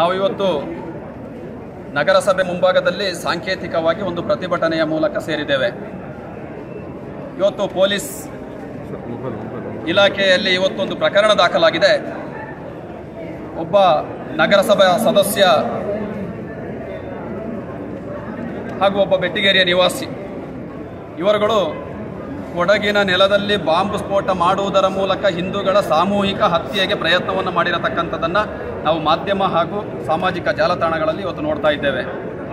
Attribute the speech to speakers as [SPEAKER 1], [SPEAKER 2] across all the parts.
[SPEAKER 1] ನಾವು ಇವತ್ತು ನಗರಸಭೆ ಮುಂಭಾಗದಲ್ಲಿ ಸಾಂಕೇತಿಕವಾಗಿ ಒಂದು ಪ್ರತಿಭಟನೆಯ ಮೂಲಕ ಸೇರಿದ್ದೇವೆ ಇವತ್ತು ಪೊಲೀಸ್ ಇಲಾಖೆಯಲ್ಲಿ ಇವತ್ತೊಂದು ಪ್ರಕರಣ ದಾಖಲಾಗಿದೆ ಒಬ್ಬ ನಗರಸಭಾ ಸದಸ್ಯ ಹಾಗೂ ಒಬ್ಬ ಬೆಟ್ಟಿಗೇರಿಯ ನಿವಾಸಿ ಇವರುಗಳು ಕೊಡಗಿನ ನೆಲದಲ್ಲಿ ಬಾಂಬ್ ಸ್ಫೋಟ ಮಾಡುವುದರ ಮೂಲಕ ಹಿಂದೂಗಳ ಸಾಮೂಹಿಕ ಹತ್ಯೆಗೆ ಪ್ರಯತ್ನವನ್ನು ಮಾಡಿರತಕ್ಕಂಥದ್ದನ್ನು ನಾವು ಮಾಧ್ಯಮ ಹಾಗೂ ಸಾಮಾಜಿಕ ಜಾಲತಾಣಗಳಲ್ಲಿ ಇವತ್ತು ನೋಡ್ತಾ ಇದ್ದೇವೆ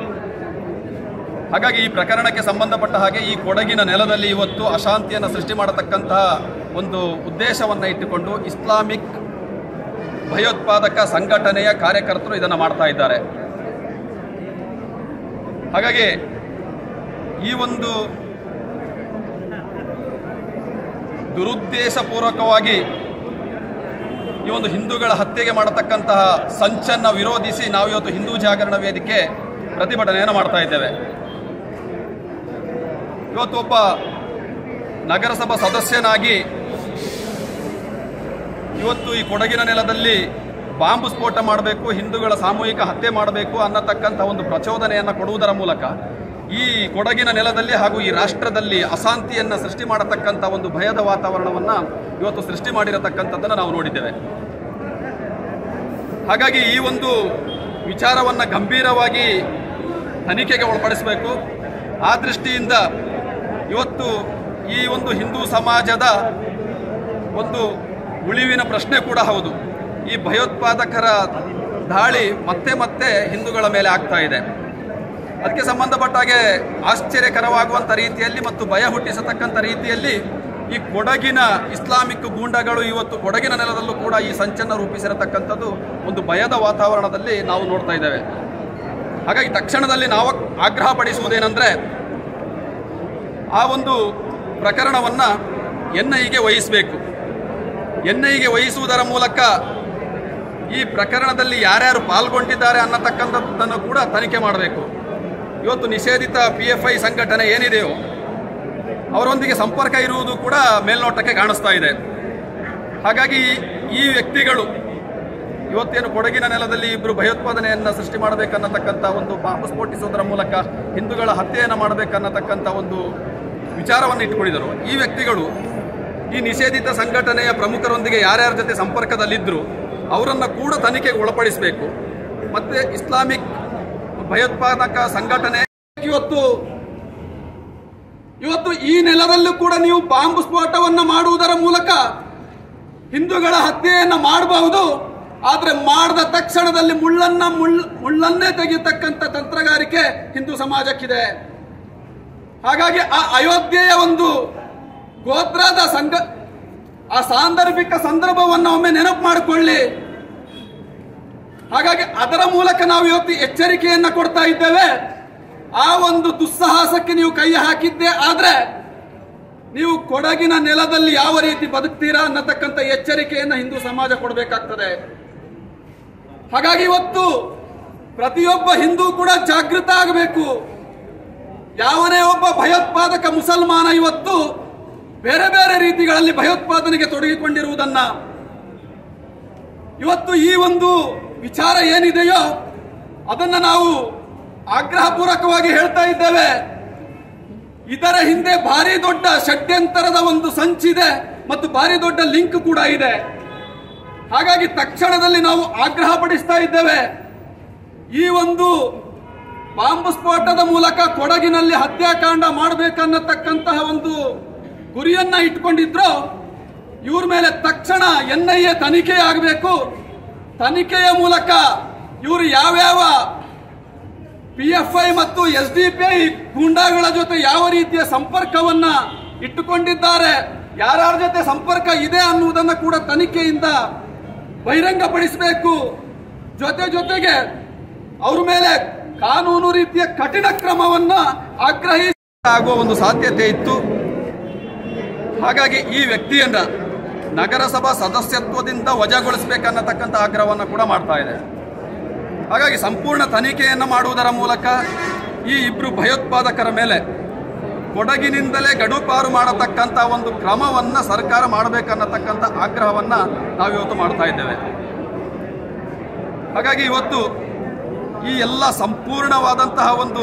[SPEAKER 1] ಹಾಗಾಗಿ ಈ ಪ್ರಕರಣಕ್ಕೆ ಸಂಬಂಧಪಟ್ಟ ಹಾಗೆ ಈ ಕೊಡಗಿನ ನೆಲದಲ್ಲಿ ಇವತ್ತು ಅಶಾಂತಿಯನ್ನು ಸೃಷ್ಟಿ ಮಾಡತಕ್ಕಂತಹ ಒಂದು ಉದ್ದೇಶವನ್ನು ಇಟ್ಟುಕೊಂಡು ಇಸ್ಲಾಮಿಕ್ ಭಯೋತ್ಪಾದಕ ಸಂಘಟನೆಯ ಕಾರ್ಯಕರ್ತರು ಇದನ್ನು ಮಾಡ್ತಾ ಇದ್ದಾರೆ ಹಾಗಾಗಿ ಈ ಒಂದು ದುರುದ್ದೇಶಪೂರ್ವಕವಾಗಿ ಈ ಒಂದು ಹಿಂದೂಗಳ ಹತ್ಯೆಗೆ ಮಾಡತಕ್ಕಂತಹ ಸಂಚನ್ನು ವಿರೋಧಿಸಿ ನಾವು ಇವತ್ತು ಹಿಂದೂ ಜಾಗರಣ ವೇದಿಕೆ ಪ್ರತಿಭಟನೆಯನ್ನು ಮಾಡ್ತಾ ಇದ್ದೇವೆ ಇವತ್ತು ಒಬ್ಬ ನಗರಸಭಾ ಸದಸ್ಯನಾಗಿ ಇವತ್ತು ಈ ಕೊಡಗಿನ ನೆಲದಲ್ಲಿ ಬಾಂಬ್ ಸ್ಫೋಟ ಮಾಡಬೇಕು ಹಿಂದೂಗಳ ಸಾಮೂಹಿಕ ಹತ್ಯೆ ಮಾಡಬೇಕು ಅನ್ನತಕ್ಕಂಥ ಒಂದು ಪ್ರಚೋದನೆಯನ್ನು ಕೊಡುವುದರ ಮೂಲಕ ಈ ಕೊಡಗಿನ ನೆಲದಲ್ಲಿ ಹಾಗೂ ಈ ರಾಷ್ಟ್ರದಲ್ಲಿ ಅಶಾಂತಿಯನ್ನು ಸೃಷ್ಟಿ ಮಾಡತಕ್ಕಂಥ ಒಂದು ಭಯದ ವಾತಾವರಣವನ್ನು ಇವತ್ತು ಸೃಷ್ಟಿ ಮಾಡಿರತಕ್ಕಂಥದ್ದನ್ನು ನಾವು ನೋಡಿದ್ದೇವೆ ಹಾಗಾಗಿ ಈ ಒಂದು ವಿಚಾರವನ್ನು ಗಂಭೀರವಾಗಿ ತನಿಖೆಗೆ ಒಳಪಡಿಸಬೇಕು ಆ ದೃಷ್ಟಿಯಿಂದ ಇವತ್ತು ಈ ಒಂದು ಹಿಂದೂ ಸಮಾಜದ ಒಂದು ಉಳಿವಿನ ಪ್ರಶ್ನೆ ಕೂಡ ಹೌದು ಈ ಭಯೋತ್ಪಾದಕರ ದಾಳಿ ಮತ್ತೆ ಮತ್ತೆ ಹಿಂದೂಗಳ ಮೇಲೆ ಆಗ್ತಾ ಇದೆ ಅದಕ್ಕೆ ಸಂಬಂಧಪಟ್ಟ ಹಾಗೆ ಆಶ್ಚರ್ಯಕರವಾಗುವಂಥ ರೀತಿಯಲ್ಲಿ ಮತ್ತು ಭಯ ಹುಟ್ಟಿಸತಕ್ಕಂಥ ರೀತಿಯಲ್ಲಿ ಈ ಕೊಡಗಿನ ಇಸ್ಲಾಮಿಕ್ ಗೂಂಡಗಳು ಇವತ್ತು ಕೊಡಗಿನ ನೆಲದಲ್ಲೂ ಕೂಡ ಈ ಸಂಚನ್ನು ರೂಪಿಸಿರತಕ್ಕಂಥದ್ದು ಒಂದು ಭಯದ ವಾತಾವರಣದಲ್ಲಿ ನಾವು ನೋಡ್ತಾ ಇದ್ದೇವೆ ಹಾಗಾಗಿ ತಕ್ಷಣದಲ್ಲಿ ನಾವು ಆಗ್ರಹ ಪಡಿಸುವುದೇನೆಂದರೆ ಆ ಒಂದು ಪ್ರಕರಣವನ್ನು ಎನ್ ಐಗೆ ವಹಿಸಬೇಕು ಎನ್ ಐಗೆ ವಹಿಸುವುದರ ಮೂಲಕ ಈ ಪ್ರಕರಣದಲ್ಲಿ ಯಾರ್ಯಾರು ಪಾಲ್ಗೊಂಡಿದ್ದಾರೆ ಅನ್ನತಕ್ಕಂಥದ್ದನ್ನು ಕೂಡ ತನಿಖೆ ಮಾಡಬೇಕು ಇವತ್ತು ನಿಷೇಧಿತ ಪಿ ಎಫ್ ಐ ಸಂಘಟನೆ ಏನಿದೆಯೋ ಅವರೊಂದಿಗೆ ಸಂಪರ್ಕ ಇರುವುದು ಕೂಡ ಮೇಲ್ನೋಟಕ್ಕೆ ಕಾಣಿಸ್ತಾ ಇದೆ ಹಾಗಾಗಿ ಈ ವ್ಯಕ್ತಿಗಳು ಇವತ್ತೇನು ಕೊಡಗಿನ ನೆಲದಲ್ಲಿ ಇಬ್ಬರು ಭಯೋತ್ಪಾದನೆಯನ್ನು ಸೃಷ್ಟಿ ಮಾಡಬೇಕನ್ನತಕ್ಕಂಥ ಒಂದು ಬಾಂಬ್ ಸ್ಫೋಟಿಸುವುದರ ಮೂಲಕ ಹಿಂದೂಗಳ ಹತ್ಯೆಯನ್ನು ಮಾಡಬೇಕನ್ನತಕ್ಕಂಥ ಒಂದು ವಿಚಾರವನ್ನು ಇಟ್ಟುಕೊಂಡಿದ್ದರು ಈ ವ್ಯಕ್ತಿಗಳು ಈ ನಿಷೇಧಿತ ಸಂಘಟನೆಯ ಪ್ರಮುಖರೊಂದಿಗೆ ಯಾರ್ಯಾರ ಜೊತೆ ಸಂಪರ್ಕದಲ್ಲಿದ್ದರು ಅವರನ್ನು ಕೂಡ ತನಿಖೆಗೆ ಒಳಪಡಿಸಬೇಕು ಮತ್ತೆ ಇಸ್ಲಾಮಿಕ್ ಭಯೋತ್ಪಾದಕ ಸಂಘಟನೆ ಇವತ್ತು ಇವತ್ತು ಈ ನೆಲದಲ್ಲೂ ಕೂಡ ನೀವು ಬಾಂಬ್ ಸ್ಫೋಟವನ್ನು ಮಾಡುವುದರ ಮೂಲಕ ಹಿಂದೂಗಳ ಹತ್ಯೆಯನ್ನ ಮಾಡಬಹುದು ಆದ್ರೆ ಮಾಡಿದ ತಕ್ಷಣದಲ್ಲಿ ಮುಳ್ಳನ್ನ ಮುಳ್ಳ ಮುಳ್ಳನ್ನೇ ತೆಗೆಯತಕ್ಕಂಥ ತಂತ್ರಗಾರಿಕೆ ಹಿಂದೂ ಸಮಾಜಕ್ಕಿದೆ ಹಾಗಾಗಿ ಆ ಅಯೋಧ್ಯೆಯ ಒಂದು ಗೋತ್ರದ ಸಂಘ ಆ ಸಾಂದರ್ಭಿಕ ಸಂದರ್ಭವನ್ನು ಒಮ್ಮೆ ನೆನಪು ಮಾಡಿಕೊಳ್ಳಿ ಹಾಗಾಗಿ ಅದರ ಮೂಲಕ ನಾವು ಇವತ್ತು ಎಚ್ಚರಿಕೆಯನ್ನ ಕೊಡ್ತಾ ಇದ್ದೇವೆ ಆ ಒಂದು ದುಸ್ಸಾಹಸಕ್ಕೆ ನೀವು ಕೈ ಹಾಕಿದ್ದೆ ಆದ್ರೆ ನೀವು ಕೊಡಗಿನ ನೆಲದಲ್ಲಿ ಯಾವ ರೀತಿ ಬದುಕ್ತೀರಾ ಅನ್ನತಕ್ಕಂಥ ಎಚ್ಚರಿಕೆಯನ್ನ ಹಿಂದೂ ಸಮಾಜ ಕೊಡಬೇಕಾಗ್ತದೆ ಹಾಗಾಗಿ ಇವತ್ತು ಪ್ರತಿಯೊಬ್ಬ ಹಿಂದೂ ಕೂಡ ಜಾಗೃತ ಆಗಬೇಕು ಯಾವನೇ ಒಬ್ಬ ಭಯೋತ್ಪಾದಕ ಮುಸಲ್ಮಾನ ಇವತ್ತು ಬೇರೆ ಬೇರೆ ರೀತಿಗಳಲ್ಲಿ ಭಯೋತ್ಪಾದನೆಗೆ ತೊಡಗಿಕೊಂಡಿರುವುದನ್ನ ಇವತ್ತು ಈ ಒಂದು ವಿಚಾರ ಏನಿದೆಯೋ ಅದನ್ನ ನಾವು ಆಗ್ರಹಪೂರ್ವಕವಾಗಿ ಹೇಳ್ತಾ ಇದ್ದೇವೆ ಇದರ ಹಿಂದೆ ಭಾರಿ ದೊಡ್ಡ ಷಡ್ಯಂತರದ ಒಂದು ಸಂಚಿದೆ ಮತ್ತು ಭಾರಿ ದೊಡ್ಡ ಲಿಂಕ್ ಕೂಡ ಇದೆ ಹಾಗಾಗಿ ತಕ್ಷಣದಲ್ಲಿ ನಾವು ಆಗ್ರಹ ಪಡಿಸ್ತಾ ಇದ್ದೇವೆ ಈ ಒಂದು ಬಾಂಬ್ ಸ್ಫೋಟದ ಮೂಲಕ ಕೊಡಗಿನಲ್ಲಿ ಹತ್ಯಾಕಾಂಡ ಮಾಡಬೇಕನ್ನತಕ್ಕಂತಹ ಒಂದು ಗುರಿಯನ್ನ ಇಟ್ಕೊಂಡಿದ್ರು ಇವ್ರ ಮೇಲೆ ತಕ್ಷಣ ಎನ್ ಐ ಎ ತನಿಖೆ ಆಗಬೇಕು ತನಿಖೆಯ ಮೂಲಕ ಇವರು ಯಾವ್ಯಾವ ಪಿ ಎಫ್ ಐ ಮತ್ತು ಎಸ್ ಡಿ ಪಿ ಐ ಗೂಂಡಾಗಳ ಜೊತೆ ಯಾವ ರೀತಿಯ ಸಂಪರ್ಕವನ್ನ ಇಟ್ಟುಕೊಂಡಿದ್ದಾರೆ ಯಾರ್ಯಾರ ಜೊತೆ ಸಂಪರ್ಕ ಇದೆ ಅನ್ನುವುದನ್ನು ಕೂಡ ತನಿಖೆಯಿಂದ ಬಹಿರಂಗಪಡಿಸಬೇಕು ಜೊತೆ ಜೊತೆಗೆ ಅವ್ರ ಮೇಲೆ ಕಾನೂನು ರೀತಿಯ ಕಠಿಣ ಕ್ರಮವನ್ನ ಆಗ್ರಹಿಸಿ ಆಗುವ ಒಂದು ಸಾಧ್ಯತೆ ಇತ್ತು ಹಾಗಾಗಿ ಈ ವ್ಯಕ್ತಿಯನ್ನ ನಗರಸಭಾ ಸದಸ್ಯತ್ವದಿಂದ ವಜಾಗೊಳಿಸಬೇಕನ್ನತಕ್ಕಂಥ ಆಗ್ರಹವನ್ನು ಕೂಡ ಮಾಡ್ತಾ ಇದೆ ಹಾಗಾಗಿ ಸಂಪೂರ್ಣ ತನಿಖೆಯನ್ನು ಮಾಡುವುದರ ಮೂಲಕ ಈ ಇಬ್ಬರು ಭಯೋತ್ಪಾದಕರ ಮೇಲೆ ಕೊಡಗಿನಿಂದಲೇ ಗಡುಪಾರು ಮಾಡತಕ್ಕಂಥ ಒಂದು ಕ್ರಮವನ್ನು ಸರ್ಕಾರ ಮಾಡಬೇಕನ್ನತಕ್ಕಂಥ ಆಗ್ರಹವನ್ನು ನಾವಿವತ್ತು ಮಾಡ್ತಾ ಇದ್ದೇವೆ ಹಾಗಾಗಿ ಇವತ್ತು ಈ ಎಲ್ಲ ಸಂಪೂರ್ಣವಾದಂತಹ ಒಂದು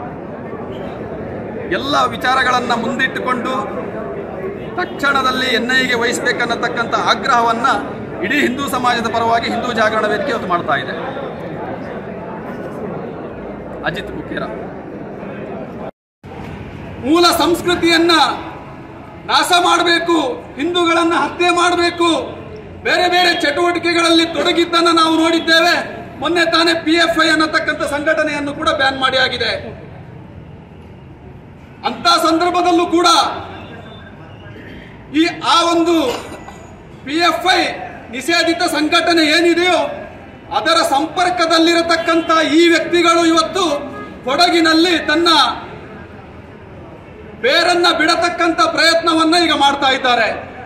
[SPEAKER 1] ಎಲ್ಲ ವಿಚಾರಗಳನ್ನು ಮುಂದಿಟ್ಟುಕೊಂಡು ತಕ್ಷಣದಲ್ಲಿ ಎನ್ಐಗೆ ವಹಿಸಬೇಕನ್ನತಕ್ಕಂಥ ಆಗ್ರಹವನ್ನ ಇಡೀ ಹಿಂದೂ ಸಮಾಜದ ಪರವಾಗಿ ಹಿಂದೂ ಜಾಗರಣ ವೇದಿಕೆ ಇವತ್ತು ಮಾಡ್ತಾ ಇದೆ ಅಜಿತ್ ಬುಕೇರ
[SPEAKER 2] ಮೂಲ ಸಂಸ್ಕೃತಿಯನ್ನ ನಾಶ ಮಾಡಬೇಕು ಹಿಂದೂಗಳನ್ನ ಹತ್ಯೆ ಮಾಡಬೇಕು ಬೇರೆ ಬೇರೆ ಚಟುವಟಿಕೆಗಳಲ್ಲಿ ತೊಡಗಿದ್ದನ್ನ ನಾವು ನೋಡಿದ್ದೇವೆ ಮೊನ್ನೆ ತಾನೇ ಪಿ ಎಫ್ ಐ ಅನ್ನತಕ್ಕಂಥ ಸಂಘಟನೆಯನ್ನು ಕೂಡ ಬ್ಯಾನ್ ಮಾಡಿ ಆಗಿದೆ ಅಂತ ಸಂದರ್ಭದಲ್ಲೂ ಕೂಡ ಈ ಆ ಒಂದು ಪಿ ಎಫ್ ಐ ನಿಷೇಧಿತ ಸಂಘಟನೆ ಏನಿದೆಯೋ ಅದರ ಸಂಪರ್ಕದಲ್ಲಿರತಕ್ಕಂಥ ಈ ವ್ಯಕ್ತಿಗಳು ಇವತ್ತು ಕೊಡಗಿನಲ್ಲಿ ತನ್ನ ಬೇರನ್ನ ಬಿಡತಕ್ಕಂತ ಪ್ರಯತ್ನವನ್ನ ಈಗ ಮಾಡ್ತಾ ಇದ್ದಾರೆ